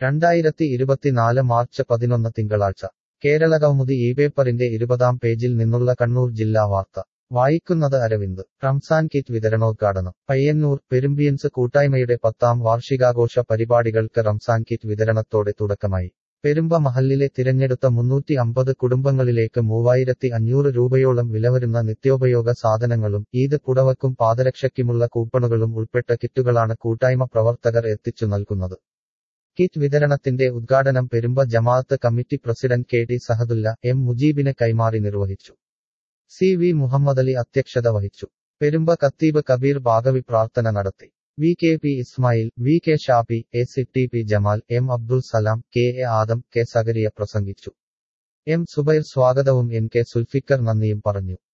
രണ്ടായിരത്തി ഇരുപത്തിനാല് മാർച്ച് പതിനൊന്ന് തിങ്കളാഴ്ച കേരള കൗമുദി ഈ പേപ്പറിന്റെ ഇരുപതാം പേജിൽ നിന്നുള്ള കണ്ണൂർ ജില്ലാ വാർത്ത വായിക്കുന്നത് അരവിന്ദ് റംസാൻ കിറ്റ് വിതരണോദ്ഘാടനം പയ്യന്നൂർ പെരുമ്പിയൻസ് കൂട്ടായ്മയുടെ പത്താം വാർഷികാഘോഷ പരിപാടികൾക്ക് റംസാൻ കിറ്റ് വിതരണത്തോടെ തുടക്കമായി പെരുമ്പ മഹല്ലിലെ തിരഞ്ഞെടുത്ത മുന്നൂറ്റി അമ്പത് കുടുംബങ്ങളിലേക്ക് മൂവായിരത്തി അഞ്ഞൂറ് രൂപയോളം വിലവരുന്ന നിത്യോപയോഗ സാധനങ്ങളും ഈദ് പുടവക്കും പാദരക്ഷയ്ക്കുമുള്ള കൂപ്പണുകളും ഉൾപ്പെട്ട കിറ്റുകളാണ് കൂട്ടായ്മ പ്രവർത്തകർ എത്തിച്ചു നൽകുന്നത് കിറ്റ് വിതരണത്തിന്റെ ഉദ്ഘാടനം പെരുമ്പ ജമാഅത്ത് committee president K T Sahadulla M മുജീബിന് കൈമാറി നിർവഹിച്ചു സി വി മുഹമ്മദലി അധ്യക്ഷത വഹിച്ചു പെരുമ്പ കത്തീബ് കബീർ ബാഗവി പ്രാർത്ഥന നടത്തി V K P Ismail V K Shafi A C T P Jamal M Abdul Salam K A Adam K Sagariya പ്രസംഗിച്ചു എം സുബൈർ സ്വാഗതവും എൻ കെ സുൽഫിക്കർ നന്ദിയും പറഞ്ഞു